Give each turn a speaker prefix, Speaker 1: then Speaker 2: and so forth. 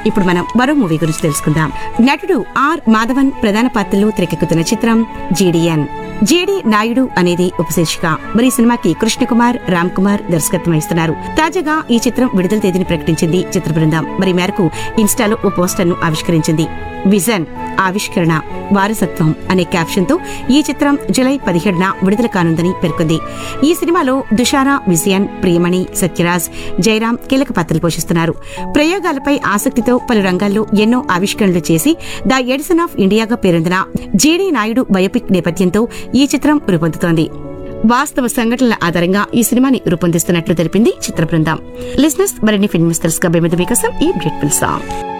Speaker 1: ఇప్పుడు మనం మరో మూవీ గురించి తెలుసుకుందాం నటుడు ఆర్ మాధవన్ ప్రధాన పాత్రలో తెరకెక్కుతున్న చిత్రం జీడిఎన్ జేడి నాయుడు అనేది ఉపశీర్షిక మరి ఈ సినిమాకి కృష్ణకుమార్ రామ్ కుమార్ దర్శకత్వం వహిస్తున్నారు తాజాగా ఈ చిత్రం విడుదల తేదీని ప్రకటించింది చిత్ర బృందం మరి ఈ మేరకు ఇన్స్టాలో ఓ పోస్టర్ ను ఆవిష్కరించింది విజన్ ఆవిష్కరణ వారసత్వం అనే క్యాప్షన్ తో ఈ చిత్రం జులై పదిహేడున విడుదల కానుందని పేర్కొంది ఈ సినిమాలో దుషారా విజయన్ ప్రియమణి సత్యరాజ్ జయరాం కీలక పాత్రలు పోషిస్తున్నారు ప్రయోగాలపై ఆసక్తితో పలు రంగాల్లో ఎన్నో ఆవిష్కరణలు చేసి ద ఎడిసన్ ఆఫ్ ఇండియాగా పేరొందిన జేడీ నాయుడు బయోపిక్ నేపథ్యంతో ఈ చిత్రం రూపొందుతోంది వాస్తవ సంఘటనల ఆధారంగా ఈ సినిమాని రూపొందిస్తున్నట్లు తెలిపింది చిత్ర బృందం లిజినెస్ మరిన్ని ఫిల్మ్ తెలుసుగా మీకోసం ఈ బ్యూటిఫుల్ సాంగ్